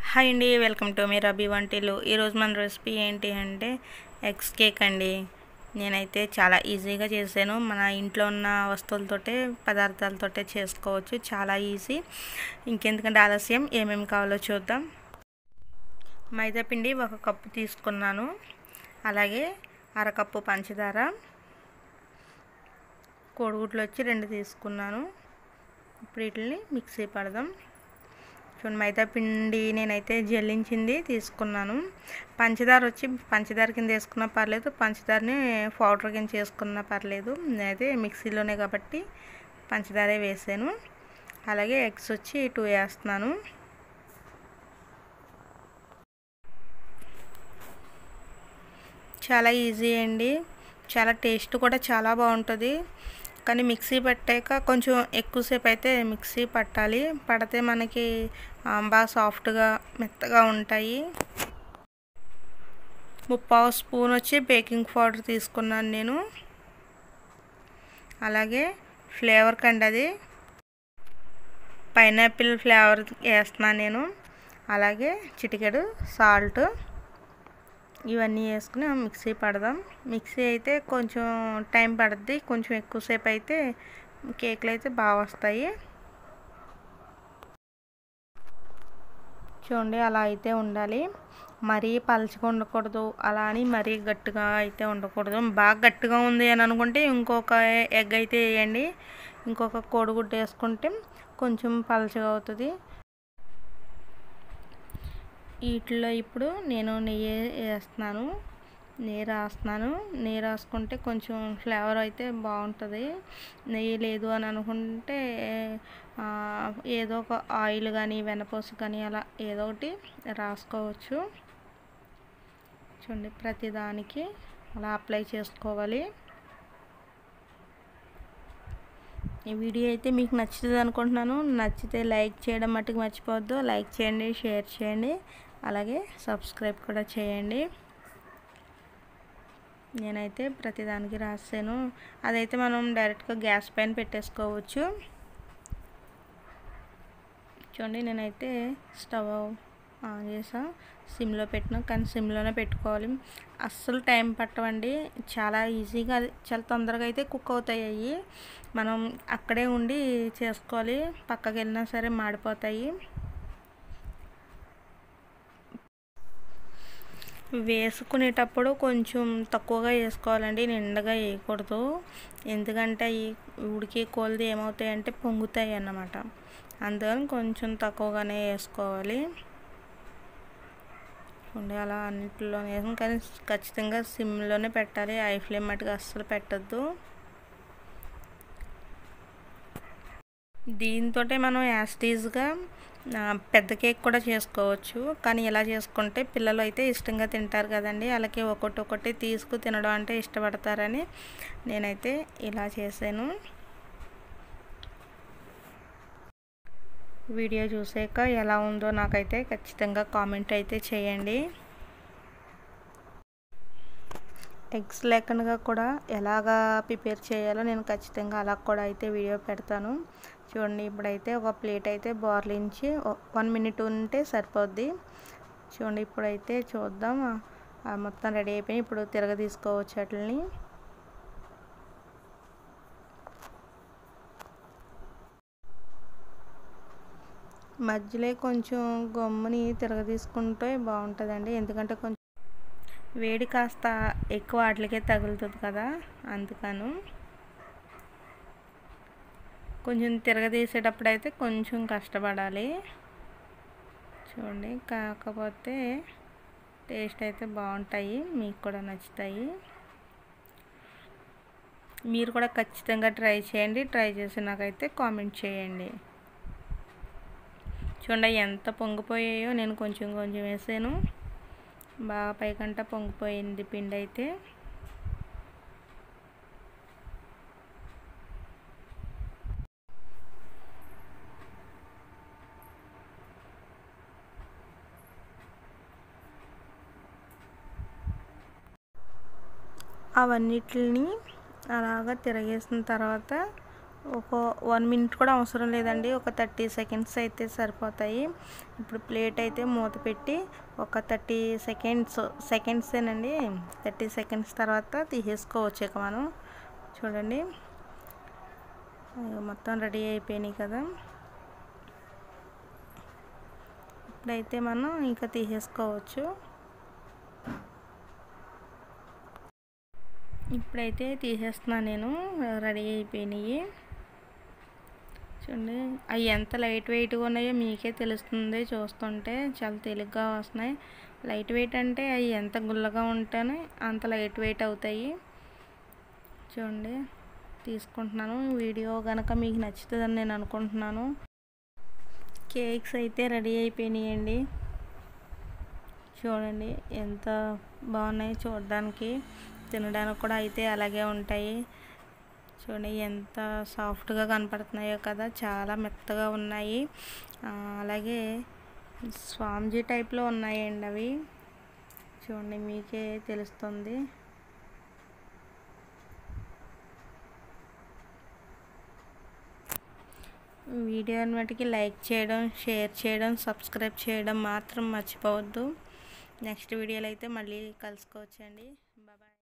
hi అండి welcome to మీ రబీ వంటిలు ఈరోజు మన రెసిపీ ఏంటి అంటే ఎగ్స్ కేక్ అండి నేనైతే చాలా ఈజీగా చేశాను మన ఇంట్లో ఉన్న వస్తువులతోటే పదార్థాలతోటే చేసుకోవచ్చు చాలా ఈజీ ఇంకెందుకంటే ఆలస్యం ఏమేమి కావాలో చూద్దాం మైదా పిండి ఒక కప్పు తీసుకున్నాను అలాగే అరకప్పు పంచదార కోడిగుడ్లు వచ్చి రెండు తీసుకున్నాను ఇప్పుడు వీటిని మిక్సీ పడదాం చూడండి మైదా పిండి నేనైతే జల్లించింది తీసుకున్నాను పంచదార వచ్చి పంచదార కింద వేసుకున్నా పర్లేదు పంచదారని పౌడర్ కింద చేసుకున్నా పర్లేదు నేనైతే మిక్సీలోనే కాబట్టి పంచదారే వేసాను అలాగే ఎగ్స్ వచ్చి టూ వేస్తున్నాను చాలా ఈజీ అండి చాలా టేస్ట్ కూడా చాలా బాగుంటుంది కానీ మిక్సీ పట్టాక కొంచెం ఎక్కువసేపు అయితే మిక్సీ పట్టాలి పడితే మనకి బాగా సాఫ్ట్గా మెత్తగా ఉంటాయి ముప్పావు స్పూన్ వచ్చి బేకింగ్ పౌడర్ తీసుకున్నాను నేను అలాగే ఫ్లేవర్ కండి అది పైనాపిల్ ఫ్లేవర్ వేస్తున్నాను నేను అలాగే చిటికెడు సాల్ట్ ఇవన్నీ వేసుకుని మిక్సీ పడదాం మిక్సీ అయితే కొంచెం టైం పడుద్ది కొంచెం ఎక్కువసేపు అయితే కేకులు అయితే బాగా వస్తాయి చూడండి అలా అయితే ఉండాలి మరీ పలుచగా ఉండకూడదు అలా అని మరీ గట్టిగా అయితే ఉండకూడదు బాగా గట్టిగా ఉంది అని అనుకుంటే ఇంకొక ఎగ్ అయితే వేయండి ఇంకొక కోడిగుడ్డు వేసుకుంటే కొంచెం పలుచగా అవుతుంది వీటిలో ఇప్పుడు నేను నెయ్యి వేస్తున్నాను నెయ్యి రాస్తున్నాను నెయ్యి రాసుకుంటే కొంచెం ఫ్లేవర్ అయితే బాగుంటుంది నెయ్యి లేదు అని అనుకుంటే ఏదో ఒక ఆయిల్ కానీ వెనపూస కానీ అలా ఏదో ఒకటి రాసుకోవచ్చు చూడండి ప్రతిదానికి అలా అప్లై చేసుకోవాలి ఈ వీడియో అయితే మీకు నచ్చుతుంది అనుకుంటున్నాను నచ్చితే లైక్ చేయడం మట్టుకు మర్చిపోవద్దు లైక్ చేయండి షేర్ చేయండి అలాగే సబ్స్క్రైబ్ కూడా చేయండి నేనైతే ప్రతిదానికి రాసాను అదైతే మనం డైరెక్ట్గా గ్యాస్ పైన పెట్టేసుకోవచ్చు చూడండి నేనైతే స్టవ్ ఆన్ చేసా సిమ్లో పెట్టినా కానీ సిమ్లోనే పెట్టుకోవాలి అస్సలు టైం పట్టవండి చాలా ఈజీగా చాలా తొందరగా అయితే కుక్ అవుతాయి మనం అక్కడే ఉండి చేసుకోవాలి పక్కకి వెళ్ళినా సరే మాడిపోతాయి వేసుకునేటప్పుడు కొంచెం తక్కువగా వేసుకోవాలండి నిండగా వేయకూడదు ఎందుకంటే ఈ ఉడికి కోల్ది ఏమవుతాయి అంటే పొంగుతాయి అన్నమాట అందుకని కొంచెం తక్కువగానే వేసుకోవాలి ఉండి అలా అన్నింటిలో వేసాం కానీ ఖచ్చితంగా సిమ్లోనే పెట్టాలి ఐ ఫ్లేమ్ మట్టుగా అస్సలు పెట్టద్దు దీంతో మనం యాస్టీజ్గా పెద్ద కేక్ కూడా చేసుకోవచ్చు కానీ ఇలా చేసుకుంటే పిల్లలు అయితే ఇష్టంగా తింటారు కదండి అలాగే ఒకటి ఒకటి తీసుకు తినడం అంటే ఇష్టపడతారని నేనైతే ఇలా చేశాను వీడియో చూసాక ఎలా ఉందో నాకైతే ఖచ్చితంగా కామెంట్ అయితే చేయండి ఎగ్స్ లేకుండా కూడా ఎలాగా ప్రిపేర్ చేయాలో నేను ఖచ్చితంగా అలా కూడా అయితే వీడియో పెడతాను చూడండి ఇప్పుడైతే ఒక ప్లేట్ అయితే బార్లించి వన్ మినిట్ ఉంటే సరిపోద్ది చూడండి ఇప్పుడైతే చూద్దాం మొత్తం రెడీ అయిపోయి ఇప్పుడు తిరగ తీసుకోవచ్చు వాటిని మధ్యలో కొంచెం గమ్ముని తిరగ తీసుకుంటే బాగుంటుందండి ఎందుకంటే కొంచెం వేడి కాస్త ఎక్కువ వాటికే తగులుతుంది కదా అందుకను కొంచెం తిరగదీసేటప్పుడు అయితే కొంచెం కష్టపడాలి చూడండి కాకపోతే టేస్ట్ అయితే బాగుంటాయి మీకు కూడా నచ్చుతాయి మీరు కూడా ఖచ్చితంగా ట్రై చేయండి ట్రై చేసి నాకైతే కామెంట్ చేయండి చూడండి ఎంత పొంగిపోయాయో నేను కొంచెం కొంచెం వేసాను బాగా పైకంట పొంగిపోయింది పిండి అయితే అవన్నిటిని అలాగా తిరగేసిన తర్వాత ఒక వన్ మినిట్ కూడా అవసరం లేదండి ఒక థర్టీ సెకండ్స్ అయితే సరిపోతాయి ఇప్పుడు ప్లేట్ అయితే మూత పెట్టి ఒక థర్టీ సెకండ్స్ సెకండ్సేనండి థర్టీ సెకండ్స్ తర్వాత తీసేసుకోవచ్చు ఇక మనం చూడండి మొత్తం రెడీ అయిపోయినాయి కదా ఇప్పుడైతే మనం ఇంకా తీసేసుకోవచ్చు ఇప్పుడైతే తీసేస్తున్నాను నేను రెడీ అయిపోయినాయి చూడండి అవి ఎంత లైట్ వెయిట్గా ఉన్నాయో మీకే తెలుస్తుంది చూస్తుంటే చాలా తేలిగ్గా వస్తున్నాయి లైట్ వెయిట్ అంటే అవి ఎంత గుల్లగా ఉంటేనే అంత లైట్ వెయిట్ అవుతాయి చూడండి తీసుకుంటున్నాను వీడియో కనుక మీకు నచ్చుతుందని నేను అనుకుంటున్నాను కేక్స్ అయితే రెడీ అయిపోయినాయండి చూడండి ఎంత బాగున్నాయి చూడడానికి తినడానికి కూడా అయితే అలాగే ఉంటాయి చూడండి ఎంత సాఫ్ట్గా కనపడుతున్నాయో కదా చాలా మెత్తగా ఉన్నాయి అలాగే స్వామిజీ టైప్లో ఉన్నాయండి అవి చూడండి మీకే తెలుస్తుంది వీడియోని మటుకి లైక్ చేయడం షేర్ చేయడం సబ్స్క్రైబ్ చేయడం మాత్రం మర్చిపోవద్దు నెక్స్ట్ వీడియోలో అయితే మళ్ళీ కలుసుకోవచ్చండి